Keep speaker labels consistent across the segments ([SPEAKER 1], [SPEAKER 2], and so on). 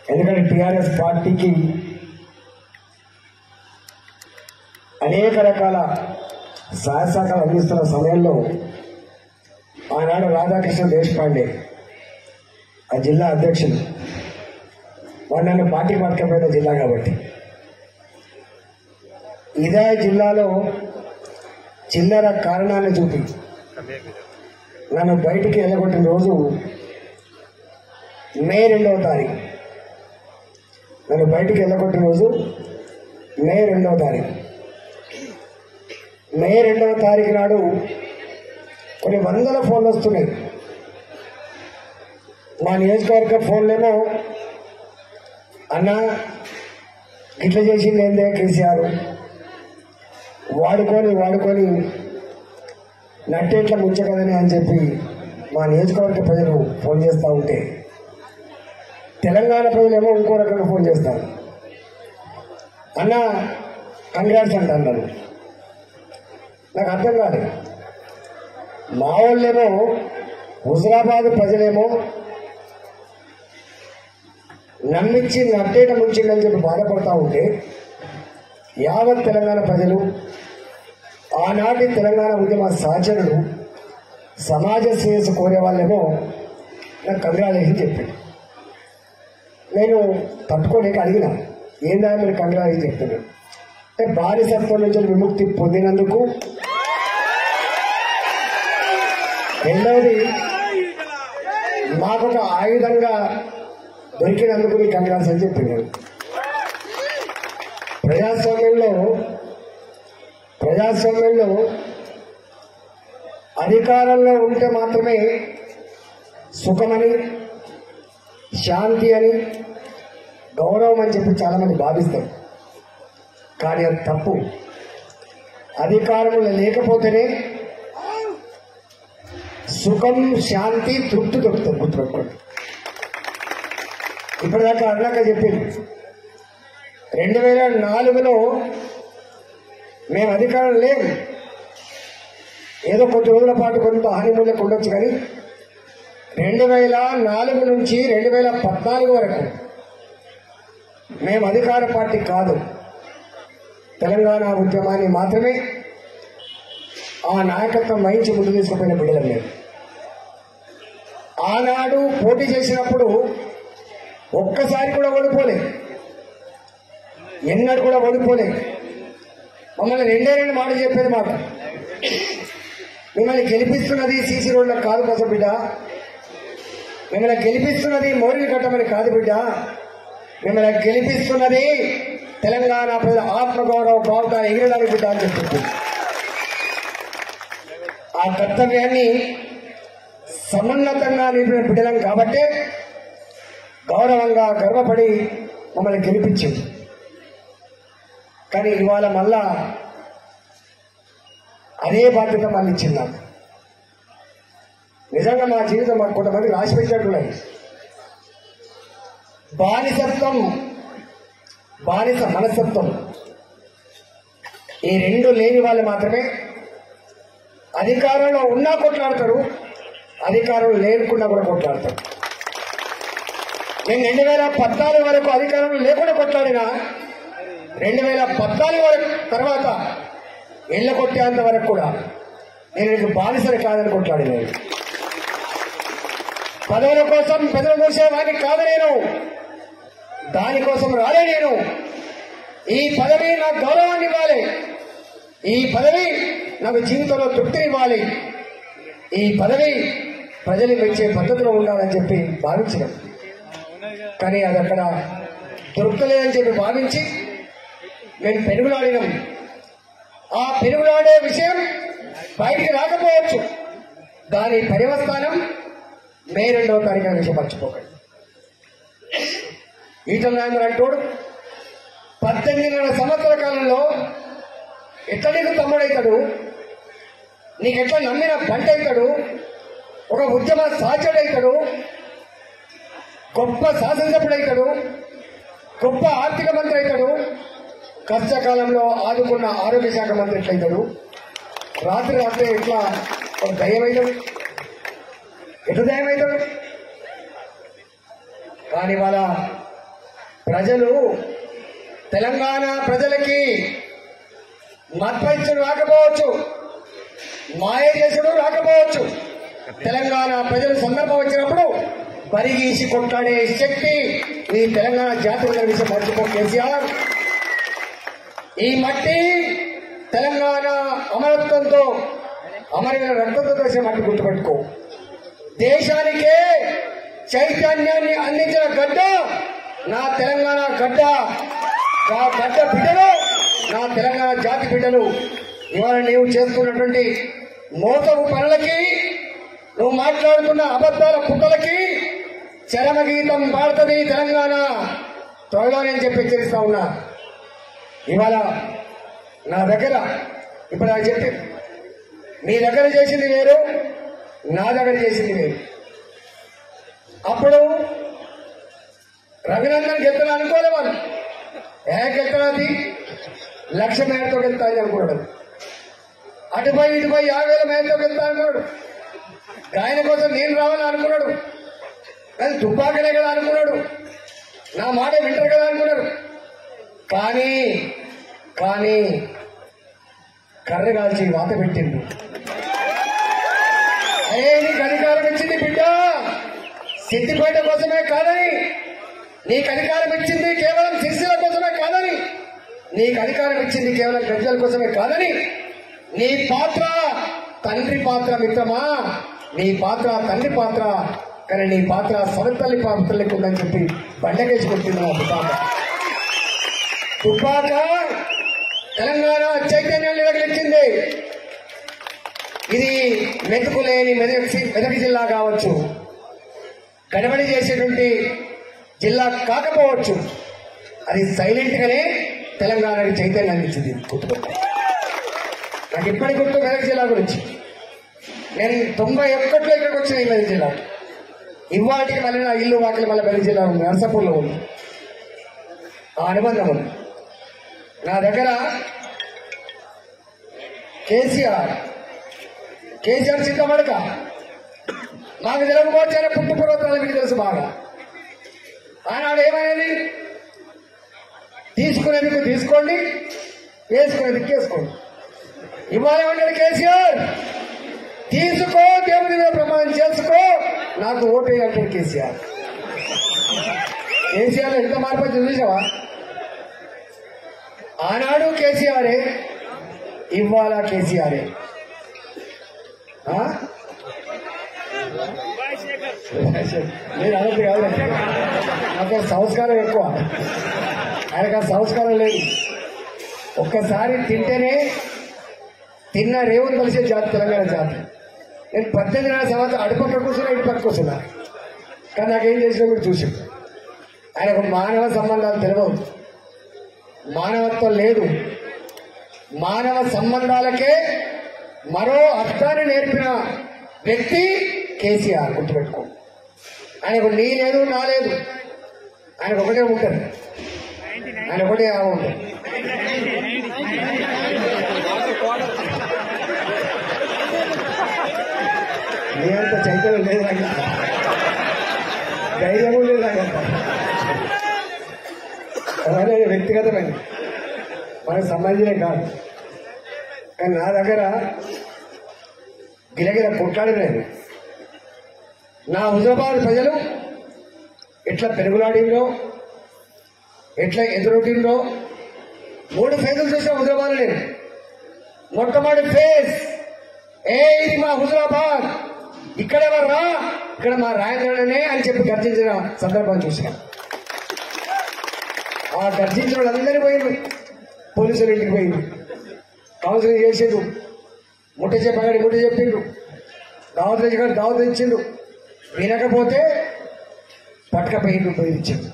[SPEAKER 1] ఎందుకంటే టిఆర్ఎస్ పార్టీకి అనేక రకాల సహాయ సహకారాలు అందిస్తున్న సమయంలో ఆనాడు రాధాకృష్ణ దేశపాండే ఆ జిల్లా అధ్యక్షులు వాడు నన్ను పార్టీ పట్టుకపోయిన జిల్లా కాబట్టి ఇదే జిల్లాలో చిల్లర కారణాన్ని చూపి నన్ను బయటికి వెళ్ళగొట్టిన రోజు మే రెండవ తారీఖు నన్ను బయటికి వెళ్ళగొట్టిన రోజు మే రెండవ తారీఖు మే రెండవ తారీఖు నాడు కొన్ని వందల ఫోన్లు వస్తున్నాయి మా నియోజకవర్గ ఫోన్లేమో అన్న ఇట్లా చేసింది ఏందే కేసీఆర్ వాడుకొని వాడుకొని నట్టేట్ల ముంచగలని అని చెప్పి మా నియోజకవర్గ ప్రజలు ఫోన్ చేస్తూ ఉంటే తెలంగాణ ప్రజలేమో ఇంకో రకంగా ఫోన్ చేస్తారు అన్న కంగ్రాట్స్ అంట అన్నారు నాకు అర్థం కాదు మా వాళ్ళేమో హుజరాబాద్ ప్రజలేమో నమ్మించి నట్టేట ముంచిందని చెప్పి బాధపడతా ఉంటే యావత్ తెలంగాణ ప్రజలు ఆనాటి తెలంగాణ ఉద్యమ సహచరులు సమాజ శ్రేయస్సు కోరే వాళ్ళేమో నాకు కంగ్రాలేషన్ చెప్పాడు నేను తట్టుకోలేక అడిగిన ఏందా మీరు కంగ్రాలేషన్ చెప్తున్నాడు అంటే బానిసత్వం నుంచి విముక్తి పొందినందుకు రెండవది మాకొక ఆయుధంగా దొరికినందుకు మీకు కంగ్రాట్స్ అని చెప్పినాడు ప్రజాస్వామ్యంలో ప్రజాస్వామ్యంలో అధికారంలో ఉంటే మాత్రమే సుఖమని శాంతి అని గౌరవం అని చెప్పి చాలా మంది భావిస్తారు కానీ అది తప్పు అధికారంలో లేకపోతేనే సుఖం శాంతి తృప్తి దొరుకుతుంది గుర్తుపెట్టుకోండి ఇప్పటిదాకా అన్నాక చెప్పింది రెండు వేల నాలుగులో మేము అధికారం లేము ఏదో కొద్ది రోజుల పాటు కొంత హానిమూల్యకు ఉండొచ్చు కానీ రెండు వేల నాలుగు నుంచి రెండు వేల పద్నాలుగు వరకు మేము అధికార పార్టీ కాదు తెలంగాణ ఉద్యమాన్ని మాత్రమే ఆ నాయకత్వం వహించి ముందు తీసుకుపోయిన బిడ్డలం మేము ఆనాడు పోటీ చేసినప్పుడు ఒక్కసారి కూడా ఓడిపోలే ఎన్నడూ కూడా ఓడిపోలే మమ్మల్ని రెండే రెండు మాటలు చెప్పేది మాట మిమ్మల్ని గెలిపిస్తున్నది సీసీ రోడ్లకు కాదు కోసం బిడ్డ మిమ్మల్ని గెలిపిస్తున్నది మోరీలు కట్టమని కాదు బిడ్డ మిమ్మల్ని గెలిపిస్తున్నది తెలంగాణ ప్రజల ఆత్మగౌరవ భావత ఎగిరడానికి బిడ్డ అని చెప్తుంది ఆ కర్తవ్యాన్ని సమున్నతంగా నిలిపిన బిడ్డలం కాబట్టి గౌరవంగా గర్వపడి మమ్మల్ని గెలిపించింది కానీ ఇవాళ మళ్ళా అదే బాధ్యత మళ్ళీ ఇచ్చింది నాకు నిజంగా మా జీవితం మాకు కొంతమంది రాసి పెట్టినట్టున్నది బానిసత్వం బానిస మనస్తత్వం ఈ రెండు లేని వాళ్ళు మాత్రమే అధికారంలో ఉన్నా కొట్లాడతారు అధికారం లేకుండా కూడా కొట్లాడతారు నేను రెండు వేల పద్నాలుగు వరకు అధికారంలో లేకుండా కొట్లాడినా రెండు వేల పద్నాలుగు వరకు తర్వాత ఇళ్ళ కొట్టేంత వరకు కూడా నేను నీకు బానిసలు కాదని కొట్లాడినాను పదవుల కోసం పెదవులు మూసే వాడిని కాదు నేను దానికోసం రాలే నేను ఈ పదవి నాకు గౌరవాన్ని ఇవ్వాలి ఈ పదవి నాకు జీవితంలో తృప్తినివ్వాలి ఈ పదవి ప్రజలు మెచ్చే పద్ధతిలో ఉండాలని చెప్పి భావించినాం కానీ అది అక్కడ దొరకలేదని చెప్పి భావించి మేము పెరుగులాడినాం ఆ పెరుగులాడే విషయం బయటికి రాకపోవచ్చు దాని పర్యవస్థానం మే రెండవ తారీఖు అనే విషయం మర్చిపోకండి ఈటల రాజేంద్ర అంటోడు పద్దెనిమిదిన్నర సంవత్సరాల కాలంలో ఎట్లా నీకు తమ్ముడైతాడు నీకు ఎట్లా నమ్మిన బంట అవుతాడు ఒక ఉద్యమ సహచరుడైతాడు గొప్ప శాసనసభ్యుడు అవుతాడు గొప్ప ఆర్థిక మంత్రి అవుతాడు కష్టకాలంలో ఆదుకున్న ఆరోగ్య శాఖ మంత్రి ఎట్లయితాడు రాత్రి రాత్రి ఎట్లా ఒక దయ్యమవుతాడు ఎట్లా దయ్యమవుతాడు కానీ వాళ్ళ ప్రజలు తెలంగాణ ప్రజలకి మత్పరిచయం రాకపోవచ్చు మాయ చేసుడు రాకపోవచ్చు తెలంగాణ ప్రజలు సందర్భం వచ్చినప్పుడు పరిగీసి కొట్లాడే శక్తి ఈ తెలంగాణ జాతి ఉన్న విషయం మర్చిపో కేసీఆర్ ఈ మట్టి తెలంగాణ అమరత్వంతో అమరైన రక్తంతో కలిసిన మట్టి గుర్తుపెట్టుకో దేశానికే చైతన్యాన్ని అందించిన గడ్డ నా తెలంగాణ గడ్డ నా గడ్డ బిడ్డలు నా తెలంగాణ జాతి బిడ్డలు ఇవాళ నీవు చేస్తున్నటువంటి మోసపు పనులకి నువ్వు మాట్లాడుతున్న అబద్ధాల పుట్టలకి చరమగీతం పాడుతుంది తెలంగాణ త్వరలో నేను చెప్పి హెచ్చరిస్తా ఉన్నా ఇవాళ నా దగ్గర ఇప్పుడు నాకు చెప్పి మీ దగ్గర చేసింది వేరు నా దగ్గర చేసింది వేరు అప్పుడు రఘునందన్ గెలుతున్నా అనుకోలే వాళ్ళు ఏ గెలుతున్నది లక్ష మేరతో గెలుతా అని అనుకున్నాడు అటుపై ఇటుపై యాభై వేల మేరతో గెలుతా అనుకున్నాడు ఆయన కోసం నేను రావాలని అనుకున్నాడు కానీ తుపాకలే కదా అనుకున్నాడు నా మాట వింటారు కదా అనుకున్నాడు కానీ కానీ కర్ర కాల్చి వాత పెట్టిండు అరే నీకు అధికారం ఇచ్చింది బిడ్డ సిద్దిపేట కోసమే కాదని నీకు అధికారం ఇచ్చింది కేవలం సిరిసిల కోసమే కాదని నీకు అధికారం ఇచ్చింది కేవలం గజ్జల కోసమే కాదని నీ పాత్ర తండ్రి పాత్ర మిత్రమా నీ పాత్ర తండ్రి పాత్ర కానీ నీ పాత్ర సవతల్లి పాత్రలకు ఉందని చెప్పి బండకేసి కొట్టింది ఆ తుపాక తుపాక తెలంగాణ చైతన్యాన్ని వెలిగించింది ఇది మెతుకులేని మెదక్ సి- మెదక్ జిల్లా కావచ్చు గడబడి చేసేటువంటి జిల్లా కాకపోవచ్చు అది సైలెంట్ గానే తెలంగాణకి చైతన్యాన్ని ఇచ్చింది గుర్తుపెట్టు నాకు ఇప్పటి గుర్తు మెదక్ జిల్లా గురించి నేను తొంభై ఒక్కట్లో ఇక్కడికి వచ్చిన ఈ మెదక్ జిల్లా ఇవాటికి మళ్ళీ నా ఇల్లు వాటికి మళ్ళీ మెదక్ జిల్లా ఉంది నర్సపూర్లో ఉంది ఆ అనుబంధం ఉంది నా దగ్గర కేసీఆర్ కేసీఆర్ చింతమడక మాకు తెలియకపోతే పుట్టు పూర్వత్రాలు మీకు తెలుసు బాగా ఆనాడు ఏమైనది తీసుకునేందుకు తీసుకోండి వేసుకునేందుకు వేసుకోండి ఇవాళ ఏమన్నాడు కేసీఆర్ తీసుకో దేవుడి మీద ప్రమాణం చేసుకో నాకు ఓటు వేయాలంటాడు కేసీఆర్ కేసీఆర్ ఎంత మార్పు వచ్చిందో చూసావా ఆనాడు కేసీఆరే ఇవాళ కేసీఆరే ఆ? నేను అనొద్దు కాదు నాకు సంస్కారం ఎక్కువ ఆయనకు ఆ సంస్కారం లేదు ఒక్కసారి తింటేనే తిన్న రేవుని కలిసే జాతి తెలంగాణ జాతి నేను పద్దెనిమిది నెలల సంవత్సరం అడుపక్క కూర్చున్నా ఇటు పక్క కూర్చున్నా కానీ నాకేం చేసినా మీరు చూసి ఆయనకు మానవ సంబంధాలు తెలియవు మానవత్వం లేదు మానవ సంబంధాలకే మరో అర్థాన్ని నేర్పిన వ్యక్తి కేసీఆర్ గుర్తుపెట్టుకో ఆయనకు నీ లేదు నా లేదు ఆయనకు ఒకటే ఉంటుంది ఆయన ఒకటే ఆ ఉంటుంది నీ అంత చైతన్యం లేదు నాకు ధైర్యము లేదు నాకు అలానే వ్యక్తిగతమైన మనకు సంబంధించినే కాదు కానీ నా దగ్గర గిరగిర కొట్లాడినాను నా హుజరాబాద్ ప్రజలు ఎట్లా పెరుగులాడిందో ఎట్లా ఎదురొట్టిందో మూడు ఫేజులు చూసిన హుజరాబాద్ నేను మొట్టమొదటి ఫేజ్ ఏ ఇది మా హుజరాబాద్ ఇక్కడెవరు రా ఇక్కడ మా రాయగడనే అని చెప్పి గర్జించిన సందర్భం చూశాను ఆ గర్జించిన వాళ్ళందరూ పోయిండు పోలీసులు ఇంటికి పోయిండు కౌన్సిలింగ్ చేసిండు ముట్ట చెప్పగాడి ముట్ట చెప్పిండు దావత్ తెచ్చుకొని దావత్ ఇచ్చిండు వినకపోతే పట్టకపోయిండు పోయి ఇచ్చిండు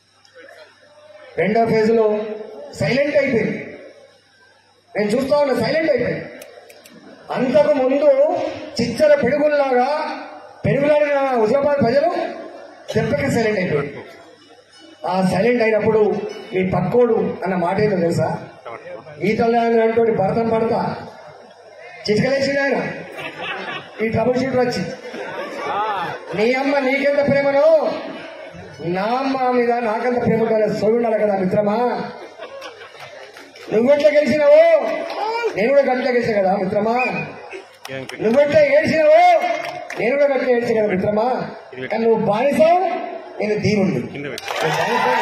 [SPEAKER 1] రెండో ఫేజ్లో సైలెంట్ అయిపోయింది నేను చూస్తా ఉన్నా సైలెంట్ అయిపోయింది అంతకు ముందు చిచ్చర పెరుగుల్లాగా పెరుగులాడిన హుజరాబాద్ ప్రజలు దెబ్బకి సైలెంట్ అయిపోయింది ఆ సైలెంట్ అయినప్పుడు మీ పక్కోడు అన్న మాట ఏంటో తెలుసా ఈతలు అంటూ భరతం పడతా చిటికలేసింది ఆయన ఈ ట్రబుల్ షూటర్ వచ్చి నీ అమ్మ నీకెంత ప్రేమను నా అమ్మ మీద నాకంత ప్రేమ ఉండాలి సోయి ఉండాలి కదా మిత్రమా నువ్వెట్లా గెలిచినావు నేను కూడా గట్టిగా గెలిచా కదా మిత్రమా నువ్వెట్లా ఏడ్చినావు నేను కూడా గట్టిగా ఏడ్చా కదా మిత్రమా కానీ నువ్వు బానిసావు నేను దీనుండి
[SPEAKER 2] కింద పెట్టు
[SPEAKER 1] నువ్వు బానిసావు.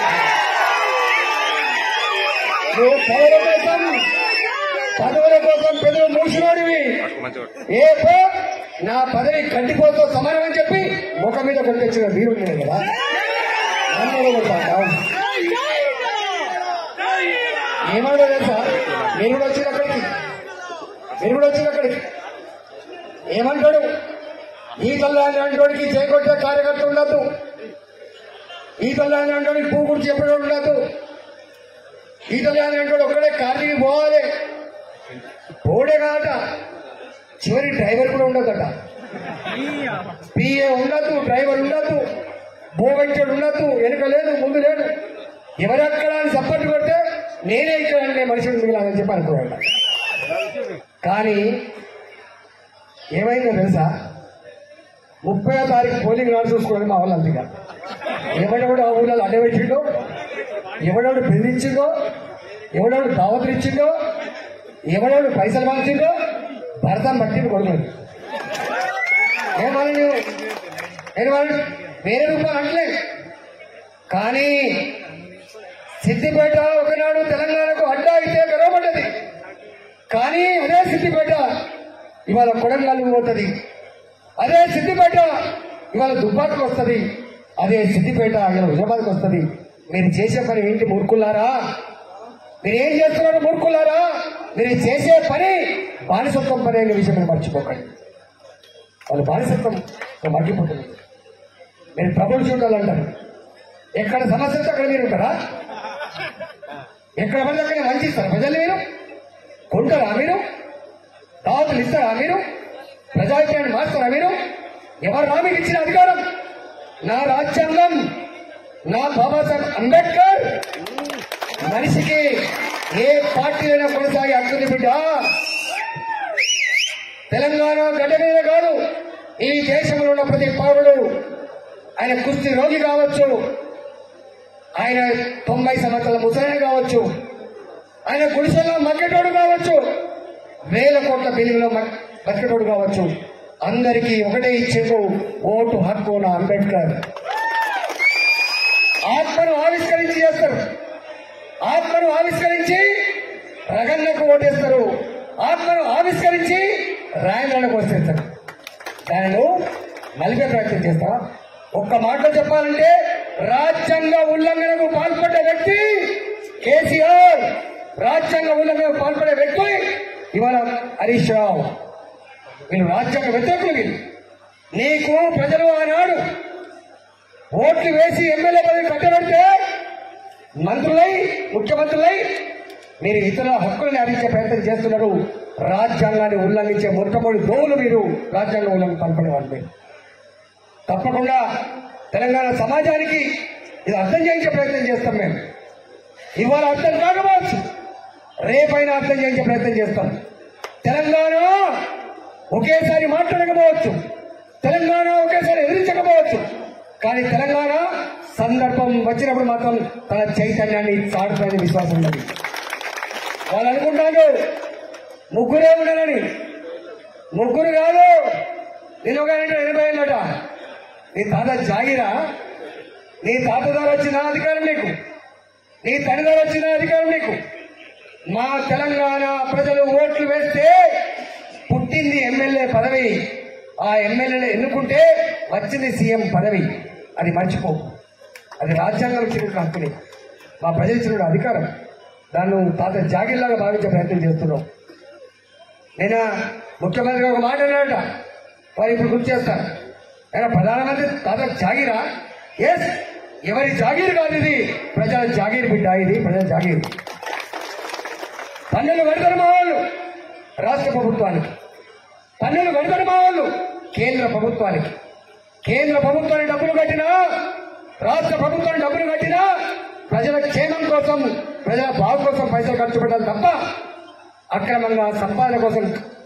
[SPEAKER 1] నువ్వు పదవుల కోసం పదవుల కోసం పెదవులు మూసినోడివి
[SPEAKER 2] పట్టుకో మంచిగా పట్టుకో.
[SPEAKER 1] ఏ పో నా పదవి కంటిపోతో సమానం అని చెప్పి ముఖం మీద కొట్టొచ్చిన వీరుడు నేను కదా నన్ను కూడా కొడతావా? ఏమన్నా తెలుసా మీరు కూడా వచ్చిన అక్కడికి మీరు కూడా వచ్చిన అక్కడికి ఏమంటాడు ఈ తల్లాని అంటోడికి చేకొట్టే కార్యకర్త ఉండదు ఈ తల్లాని అంటోడికి పువ్వు గురించి చెప్పడం ఉండదు ఈ తల్లాని అంటోడు ఒక్కడే కార్తీకి పోవాలి పోడే కాట చివరి డ్రైవర్ కూడా ఉండదట పిఏ ఉండదు డ్రైవర్ ఉండదు బోగంటాడు ఉండదు వెనుక లేదు ముందు లేదు ఎవరెక్కడ అని సపోర్ట్ కొడితే నేనే ఇక్కడ అంటే మనిషి మిగిలినని చెప్పి అనుకోవాల కానీ ఏమైందో తెలుసా ముప్పై తారీఖు పోలింగ్ నాడు చూసుకోవడం మా వాళ్ళు అంతగా ఎవడెవడు ఆ ఊళ్ళో అడ్డబెట్టిండో ఎవడెవడు బెదిరించిండో ఎవడెవడు దావతులు ఇచ్చిండో ఎవడెవడు పైసలు పంచిండో భర్తను బట్టి కొడుకుని ఏమని నువ్వు నేను వాళ్ళు వేరే రూపాయలు అంటలేదు కానీ సిద్దిపేట ఒకనాడు తెలంగాణకు అడ్డా అయితే గర్వపడ్డది కానీ అదే సిద్దిపేట ఇవాళ కొడంగల్కి పోతుంది అదే సిద్దిపేట ఇవాళ దుబ్బాకు వస్తుంది అదే సిద్దిపేట ఇవాళ హుజాబాద్కి వస్తుంది మీరు చేసే పని ఏంటి మూర్ఖులారా మీరు ఏం చేస్తున్నారు మూర్ఖులారా మీరు చేసే పని బానిసత్వం పని అనే విషయం మీరు మర్చిపోకండి వాళ్ళు బానిసత్వం మర్చిపోతుంది మీరు ప్రభులు చూడాలంటారు ఎక్కడ సమస్య ఉంటే అక్కడ మీరు ఉంటారా ఎక్కడ పడితే అక్కడ వంచిస్తారా ప్రజలు మీరు కొంటారా మీరు దావతులు ఇస్తారా మీరు ప్రజాభిప్రాయాన్ని మార్చారా మీరు ఎవరు రా మీకు ఇచ్చిన అధికారం నా రాజ్యాంగం నా బాబాసాహెబ్ అంబేద్కర్ మనిషికి ఏ పార్టీలైనా కొనసాగి హక్కుంది బిడ్డ తెలంగాణ గడ్డ మీద కాదు ఈ దేశంలో ఉన్న ప్రతి పౌరుడు ఆయన కుస్తీ రోగి కావచ్చు ఆయన తొంభై సంవత్సరాల ముసలాయన కావచ్చు ఆయన గుడిసెల్లో మగ్గటోడు కావచ్చు వేల కోట్ల బిల్లులో బతికటోడు కావచ్చు అందరికీ ఒకటే ఇచ్చిండు ఓటు హక్కు నా అంబేద్కర్ ఆత్మను ఆవిష్కరించి చేస్తారు ఆత్మను ఆవిష్కరించి రగన్నకు ఓటేస్తారు ఆత్మను ఆవిష్కరించి రాయలకు వచ్చేస్తారు దానిలో నలిపే ప్రయత్నం చేస్తావా ఒక్క మాటలో చెప్పాలంటే రాజ్యాంగ ఉల్లంఘనకు పాల్పడ్డ వ్యక్తి కేసీఆర్ రాజ్యాంగ ఉల్లంఘనకు పాల్పడే వ్యక్తి ఇవాళ హరీష్ రావు వీళ్ళు రాజ్యాంగ వ్యతిరేకులు వీళ్ళు నీకు ప్రజలు ఆనాడు ఓట్లు వేసి ఎమ్మెల్యే పదవి కట్టబెడితే మంత్రులై ముఖ్యమంత్రులై మీరు ఇతర హక్కులను హరించే ప్రయత్నం చేస్తున్నారు రాజ్యాంగాన్ని ఉల్లంఘించే మొట్టమొదటి దోవులు మీరు రాజ్యాంగ ఉల్లంఘన పాల్పడే వాళ్ళు మీరు. తప్పకుండా తెలంగాణ సమాజానికి ఇది అర్థం చేయించే ప్రయత్నం చేస్తాం మేము ఇవాళ అర్థం కాకపోవచ్చు రేపైనా అర్థం చేయించే ప్రయత్నం చేస్తాం తెలంగాణ ఒకేసారి మాట్లాడకపోవచ్చు తెలంగాణ ఒకేసారి ఎదిరించకపోవచ్చు కానీ తెలంగాణ సందర్భం వచ్చినప్పుడు మాత్రం తన చైతన్యాన్ని చాటుతాయని విశ్వాసం ఉన్నది వాళ్ళు అనుకుంటారు ముగ్గురే ఉండాలని ముగ్గురు కాదు నేను ఒక ఎనభై ఏళ్ళట నీ తాత జాగిరా నీ తాత ద్వారా వచ్చిన అధికారం నీకు నీ తండ్రి ద్వారా వచ్చిన అధికారం నీకు మా తెలంగాణ ప్రజలు ఓట్లు వేస్తే పుట్టింది ఎమ్మెల్యే పదవి ఆ ఎమ్మెల్యేలు ఎన్నుకుంటే వచ్చింది సీఎం పదవి అది మర్చిపో అది రాజ్యాంగం ఇచ్చిన హక్కుని మా ప్రజలు ఇచ్చిన అధికారం దాన్ని తాత జాగిర్లాగా భావించే ప్రయత్నం చేస్తున్నాం నేను ముఖ్యమంత్రి ఒక మాట అన్నాడట వారు ఇప్పుడు గుర్తు చేస్తారు ఆయన ప్రధానమంత్రి తాత జాగిరా ఎస్ ఎవరి జాగీర్ కాదు ఇది ప్రజల జాగీర్ బిడ్డ ఇది ప్రజల జాగీర్ పన్నులు కడతారు మా వాళ్ళు రాష్ట్ర ప్రభుత్వానికి పన్నులు కడతారు మా వాళ్ళు కేంద్ర ప్రభుత్వానికి కేంద్ర ప్రభుత్వానికి డబ్బులు కట్టినా రాష్ట్ర ప్రభుత్వానికి డబ్బులు కట్టినా ప్రజల క్షేమం కోసం ప్రజల బాగు కోసం పైసలు ఖర్చు పెట్టాలి తప్ప అక్రమంగా సంపాదన కోసం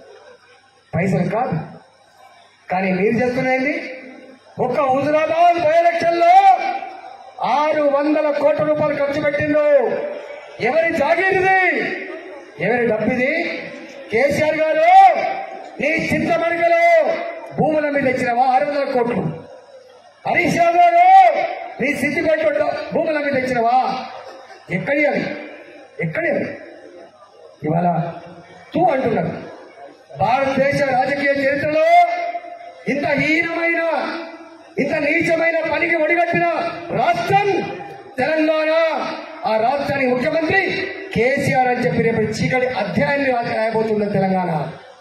[SPEAKER 1] పైసలు కాదు కానీ మీరు చేస్తున్నది ఒక్క హుజురాబాద్ బై ఎలక్షన్ లో ఆరు వందల కోట్ల రూపాయలు ఖర్చు పెట్టిండు ఎవరి జాగీరిది ఎవరి డబ్బిది కేసీఆర్ గారు నీ చింతమణికలో భూముల మీద ఇచ్చినవా ఆరు వందల కోట్లు హరీష్ రావు గారు నీ సిద్ధిపట్టు భూముల మీద ఇచ్చినవా ఎక్కడి అది ఎక్కడి అది ఇవాళ తూ అంటున్నారు భారతదేశ రాజకీయ చరిత్రలో ఇంత హీనమైన ఇంత నీచమైన పనికి ఒడిగట్టిన రాష్ట్రం తెలంగాణ ఆ రాష్ట్రానికి ముఖ్యమంత్రి కేసీఆర్ అని చెప్పి రేపు చీకటి అధ్యాయాన్ని రాసి రాయబోతుంది తెలంగాణ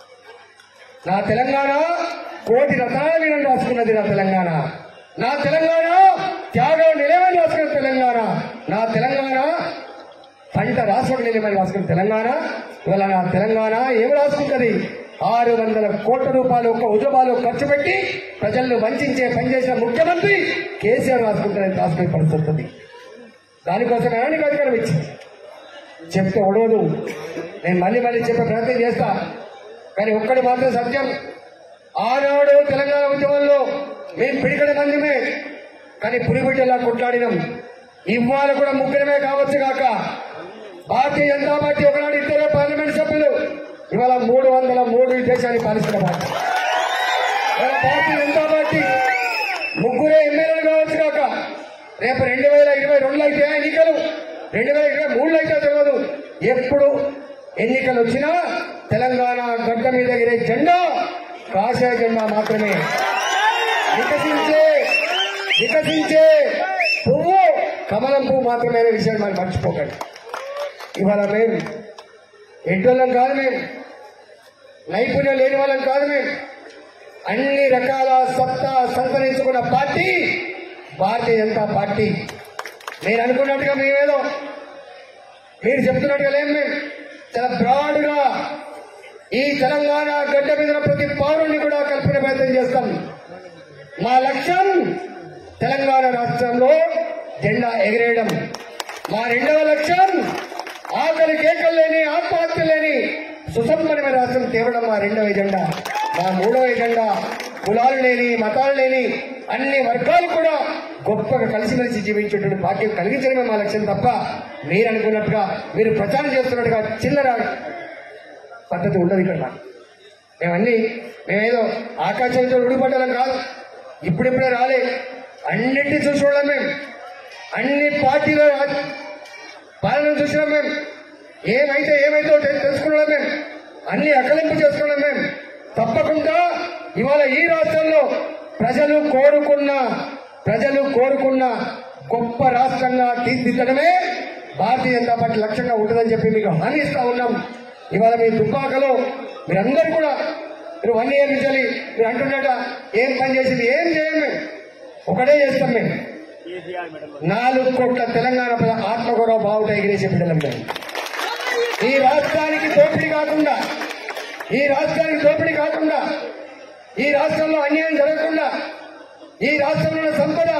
[SPEAKER 1] నా తెలంగాణ కోటి రథాలని రాసుకున్నది నా తెలంగాణ నా తెలంగాణ త్యాగం నిలవని రాసుకున్న తెలంగాణ నా తెలంగాణ పంట రాష్ట్రం నిలవని రాసుకున్న తెలంగాణ ఇవాళ నా తెలంగాణ ఏమి రాసుకుంటది ఆరు వందల కోట్ల రూపాయలు ఒక్క ఉద్యమాలు ఖర్చు పెట్టి ప్రజలను వంచే పనిచేసిన ముఖ్యమంత్రి కేసీఆర్ రాసుకుంటారని రాసుకునే పరిస్థితి ఉంది. దానికోసం ఆయనకు అధికారం ఇచ్చింది చెప్తే ఒడవదు నేను మళ్ళీ మళ్ళీ చెప్పే ప్రయత్నం చేస్తా కానీ ఒక్కటి మాత్రం సత్యం ఆనాడు తెలంగాణ ఉద్యమంలో మేము పిడికడి మందిమే కానీ పులిబిడ్డలా కొట్లాడినాం ఇవాళ కూడా ముగ్గురమే కావచ్చు కాక భారతీయ జనతా పార్టీ ఒకనాడు ఇద్దరే పార్లమెంట్ సభ్యులు ఇవాళ మూడు వందల మూడు ఈ దేశాన్ని పాలిస్తున్న పార్టీ ఇవాళ భారతీయ జనతా పార్టీ ముగ్గురే ఎమ్మెల్యేలు కావచ్చు కాక రేపు రెండు వేల ఇరవై రెండులో అయితే ఎన్నికలు రెండు వేల ఇరవై మూడులో అయితే తెలియదు ఎప్పుడు ఎన్నికలు వచ్చినా తెలంగాణ గడ్డ మీద ఎగిరే జెండా కాషాయ జెండా మాత్రమే వికసించే వికసించే పువ్వు కమలం పువ్వు మాత్రమే అనే విషయాన్ని మనం మర్చిపోకండి ఇవాళ మేము ఎడ్డోళ్ళం కాదు మేము నైపుణ్యం లేని వాళ్ళం కాదు మేము అన్ని రకాల సత్తా సంతరించుకున్న పార్టీ భారతీయ జనతా పార్టీ నేను అనుకున్నట్టుగా మేమేదో మీరు చెప్తున్నట్టుగా లేం మేము చాలా బ్రాడ్గా ఈ తెలంగాణ గడ్డ మీద ఉన్న ప్రతి పౌరుణ్ణి కూడా కల్పన ప్రయత్నం చేస్తాం మా లక్ష్యం తెలంగాణ రాష్ట్రంలో జెండా ఎగిరేయడం మా రెండవ లక్ష్యం ఆకలి కేకలు లేని ఆత్మహత్య లేని సుసంపన్నమైన రాష్ట్రం తేవడం మా రెండవ ఎజెండా మా మూడవ ఎజెండా కులాలు లేని మతాలు లేని అన్ని వర్గాలు కూడా గొప్పగా కలిసిమెలిసి జీవించేటువంటి భాగ్యం కలిగించడమే మా లక్ష్యం తప్ప మీరు అనుకున్నట్టుగా మీరు ప్రచారం చేస్తున్నట్టుగా చిల్లర పద్ధతి ఉండదు ఇక్కడ నాకు మేమన్నీ మేమేదో ఆకాశంతో ఉడిపడ్డం కాదు ఇప్పుడిప్పుడే రాలే అన్నింటినీ చూసి చూడలేం మేము అన్ని పార్టీల రాజ- పాలన చూసినాం మేము ఏమైతే ఏమైతే తెలుసుకున్నాం మేము అన్ని అకలింపు చేసుకున్నాం మేము తప్పకుండా ఇవాళ ఈ రాష్ట్రంలో ప్రజలు కోరుకున్న ప్రజలు కోరుకున్న గొప్ప రాష్ట్రంగా తీర్చిదిద్దడమే భారతీయ జనతా పార్టీ లక్ష్యంగా ఉంటుందని చెప్పి మీకు హామీ ఇస్తా ఉన్నాం ఇవాళ మీ దుబ్బాకలో మీరందరూ కూడా మీరు వన్ ఇయర్ నుంచి మీరు అంటున్నట ఏం పని చేసింది ఏం చేయం మేము ఒకటే చేస్తాం మేము నాలుగు కోట్ల తెలంగాణ ప్రజల ఆత్మగౌరవ బావుట ఎగిరేసే బిడ్డలం మేము ఈ రాష్ట్రానికి దోపిడీ కాకుండా ఈ రాష్ట్రానికి దోపిడీ కాకుండా ఈ రాష్ట్రంలో అన్యాయం జరగకుండా ఈ రాష్ట్రంలో ఉన్న సంపద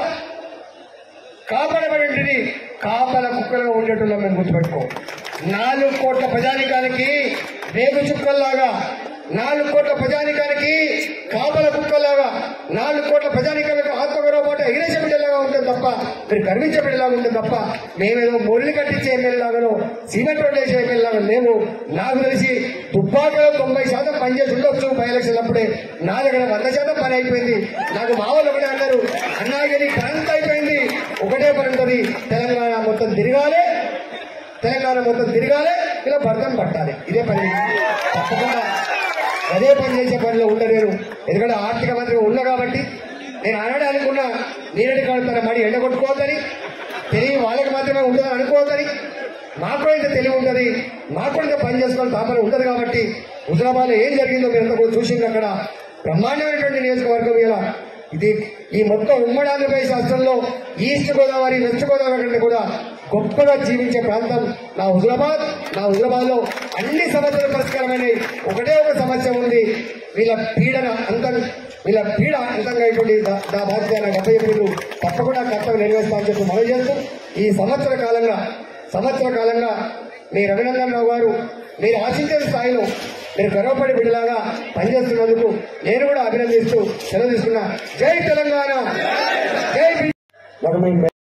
[SPEAKER 1] కాపాడబడింటిది కాపల కుక్కలుగా ఉండేట్టులో మేము గుర్తుపెట్టుకో నాలుగు కోట్ల ప్రజానికానికి రేగు చుక్కల్లాగా నాలుగు కోట్ల ప్రజానికానికి కాపల కుక్కల్లాగా నాలుగు కోట్ల ప్రజానికాలకు ఆత్మగౌరవ పాట ఎగిరేసే బిడ్డలాగా ఉంటుంది తప్ప మీరు గర్వించే బిడ్డలాగా ఉంటుంది తప్ప మేమేదో మురళి కట్టించే ఎమ్మెల్యేలాగానో సిమెంట్ రోడ్ వేసే ఎమ్మెల్యేలాగా లేవు నాకు తెలిసి దుబ్బాకలో తొంభై శాతం పనిచేసి ఉండొచ్చు బై ఎలక్షన్ అప్పుడే నా దగ్గర వంద శాతం పని అయిపోయింది నాకు మా వాళ్ళు ఒకటే అన్నారు అన్నాగిరి కరెంట్ అయిపోయింది ఒకటే పని ఉంటుంది తెలంగాణ మొత్తం తిరగాలి తెలంగాణ మొత్తం తిరగాలి ఇలా భర్తం పట్టాలి ఇదే పని తప్పకుండా అదే పని చేసే పనిలో ఉండలేరు ఎందుకంటే ఆర్థిక మంత్రి ఉన్నా కాబట్టి నేను అనడే అనుకున్నా నీరటి కడుతున్న మడి ఎండ కొట్టుకోవద్దని తెలివి వాళ్ళకి మాత్రమే ఉంటుందని అనుకోవద్దని మాకు కూడా ఇంత తెలివి ఉంటుంది మాకు కూడా ఇంత పని చేసుకోవాలి తాపన ఉంటుంది కాబట్టి హుజరాబాద్ ఏం జరిగిందో మీరు అంతా కూడా చూసింది అక్కడ బ్రహ్మాండమైనటువంటి నియోజకవర్గం ఇలా ఇది ఈ మొత్తం ఉమ్మడి ఆంధ్రప్రదేశ్ రాష్ట్రంలో ఈస్ట్ గోదావరి వెస్ట్ గోదావరి కంటే కూడా గొప్పగా జీవించే ప్రాంతం నా హుజరాబాద్ నా హుజరాబాద్ లో అన్ని సమస్యలు పరిష్కారమైనవి ఒకటే ఒక సమస్య ఉంది వీళ్ళ పీడన అంతం వీళ్ళ పీడ అంతంగా ఇటువంటి దా- దా బాధ్యత నాకు అప్పచెప్పిండు తప్పకుండా కర్తవ్యం నెరవేరుస్తామని చెప్పి మనం చేస్తూ ఈ సంవత్సర కాలంగా సంవత్సర కాలంగా మీ రఘునందన్ రావు గారు మీరు ఆశించే స్థాయిలో మీరు గర్వపడి బిడ్డలాగా పనిచేస్తున్నందుకు నేను కూడా అభినందిస్తూ సెలవు తీసుకున్నా జై తెలంగాణ జై బి-